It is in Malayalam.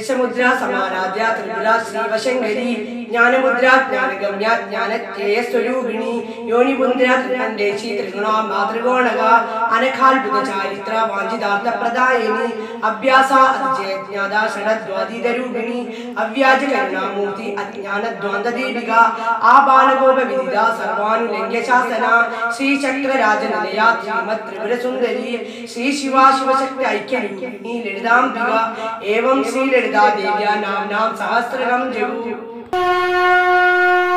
ദശമുദ്ര സമാരാധ്യ ത്രിപുര ശ്രീവശങ്കരി ജ്ഞാനമുദ്ര ജ്ഞാനഗമ്യ ജ്ഞാനജ്ഞേയസ്വരൂപിണി യോനിമുദ്ര ത്രികണ്ഠേശി ത്രിഗുണ മാതൃകോണക അനഖാത്ഭുത ചാരിത്ര വാഞ്ചിതാർത്ഥ പ്രദായിനി അഭ്യാസ അതിജയജ്ഞാത ഷണദ്വാതീതരൂപിണി അവ്യാജ കരുണാമൂർത്തി അജ്ഞാനദ്വാന്ത ദീപിക ആബാലഗോപ വിദിത സർവാനുലംഘ്യ ശാസന ശ്രീചക്രരാജനിലയ ശ്രീമത് ത്രിപുര സുന്ദരി ശ്രീ ശിവാ ശിവശക്തി ഐക്യരൂപിണി ലളിതാംബിക ഏവം ശ്രീ ലളിതാ ദേവ്യാ നാം നാം സഹസ്രകം ജഗു